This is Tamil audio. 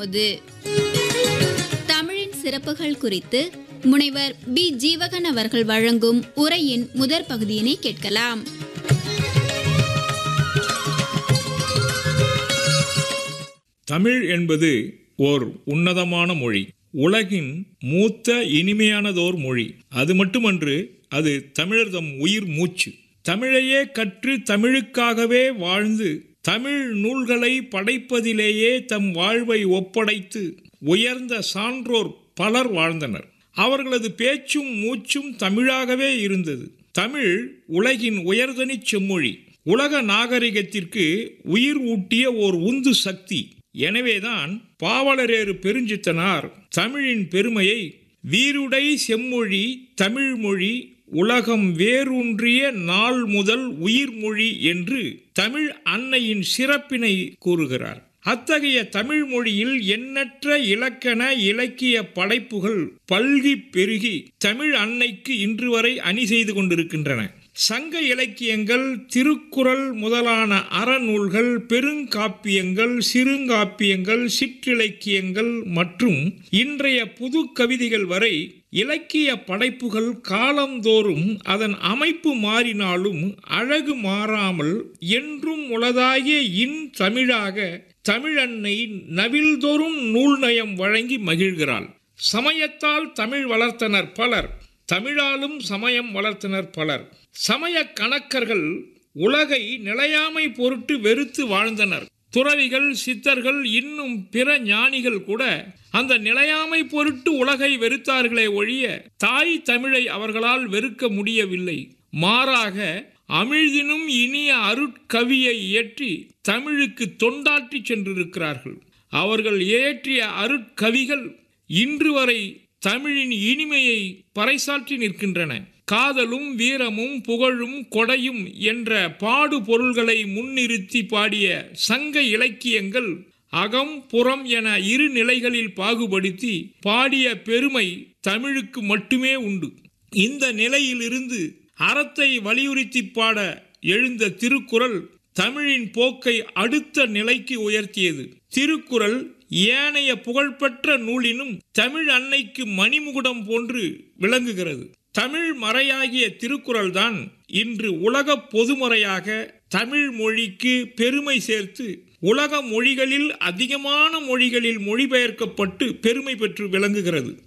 அமுது தமிழின் சிறப்புகள் குறித்து முனைவர் பி ஜீவகன் அவர்கள் வழங்கும் உரையின் முதற் பகுதியினை கேட்கலாம் தமிழ் என்பது ஓர் உன்னதமான மொழி உலகின் மூத்த இனிமையானதோர் மொழி அது மட்டுமன்று அது தமிழர் தம் உயிர் மூச்சு தமிழையே கற்று தமிழுக்காகவே வாழ்ந்து தமிழ் நூல்களை படைப்பதிலேயே தம் வாழ்வை ஒப்படைத்து உயர்ந்த சான்றோர் பலர் வாழ்ந்தனர் அவர்களது பேச்சும் மூச்சும் தமிழாகவே இருந்தது தமிழ் உலகின் உயர்தனிச் செம்மொழி உலக நாகரிகத்திற்கு உயிர் ஊட்டிய ஓர் உந்து சக்தி எனவேதான் பாவலரேறு பெருஞ்சித்தனார் தமிழின் பெருமையை வீருடை செம்மொழி தமிழ்மொழி உலகம் வேரூன்றிய நாள் முதல் உயிர்மொழி என்று தமிழ் அன்னையின் சிறப்பினை கூறுகிறார் அத்தகைய தமிழ் மொழியில் எண்ணற்ற இலக்கண இலக்கிய படைப்புகள் பல்கி பெருகி தமிழ் அன்னைக்கு இன்று வரை அணி செய்து கொண்டிருக்கின்றன சங்க இலக்கியங்கள் திருக்குறள் முதலான அறநூல்கள் பெருங்காப்பியங்கள் சிறுங்காப்பியங்கள் சிற்றிலக்கியங்கள் மற்றும் இன்றைய புது கவிதைகள் வரை இலக்கிய படைப்புகள் காலந்தோறும் அதன் அமைப்பு மாறினாலும் அழகு மாறாமல் என்றும் உளதாகிய இன் தமிழாக தமிழன்னை நவில்தோறும் நூல் நயம் வழங்கி மகிழ்கிறாள் சமயத்தால் தமிழ் வளர்த்தனர் பலர் தமிழாலும் சமயம் வளர்த்தனர் பலர் சமய கணக்கர்கள் உலகை நிலையாமை பொருட்டு வெறுத்து வாழ்ந்தனர் துறவிகள் சித்தர்கள் இன்னும் பிற ஞானிகள் கூட அந்த நிலையாமை பொருட்டு உலகை வெறுத்தார்களே ஒழிய தாய் தமிழை அவர்களால் வெறுக்க முடியவில்லை மாறாக அமிழ்தினும் இனிய அருட்கவியை இயற்றி தமிழுக்கு தொண்டாற்றி சென்றிருக்கிறார்கள் அவர்கள் இயற்றிய அருட்கவிகள் இன்று வரை தமிழின் இனிமையை பறைசாற்றி நிற்கின்றன காதலும் வீரமும் புகழும் கொடையும் என்ற பாடு பொருள்களை முன்னிறுத்தி பாடிய சங்க இலக்கியங்கள் அகம் புறம் என இரு நிலைகளில் பாகுபடுத்தி பாடிய பெருமை தமிழுக்கு மட்டுமே உண்டு இந்த நிலையிலிருந்து அறத்தை வலியுறுத்தி பாட எழுந்த திருக்குறள் தமிழின் போக்கை அடுத்த நிலைக்கு உயர்த்தியது திருக்குறள் ஏனைய புகழ்பெற்ற நூலினும் தமிழ் அன்னைக்கு மணிமுகுடம் போன்று விளங்குகிறது தமிழ் மறையாகிய திருக்குறள் தான் இன்று உலக பொதுமறையாக தமிழ் மொழிக்கு பெருமை சேர்த்து உலக மொழிகளில் அதிகமான மொழிகளில் மொழிபெயர்க்கப்பட்டு பெருமை பெற்று விளங்குகிறது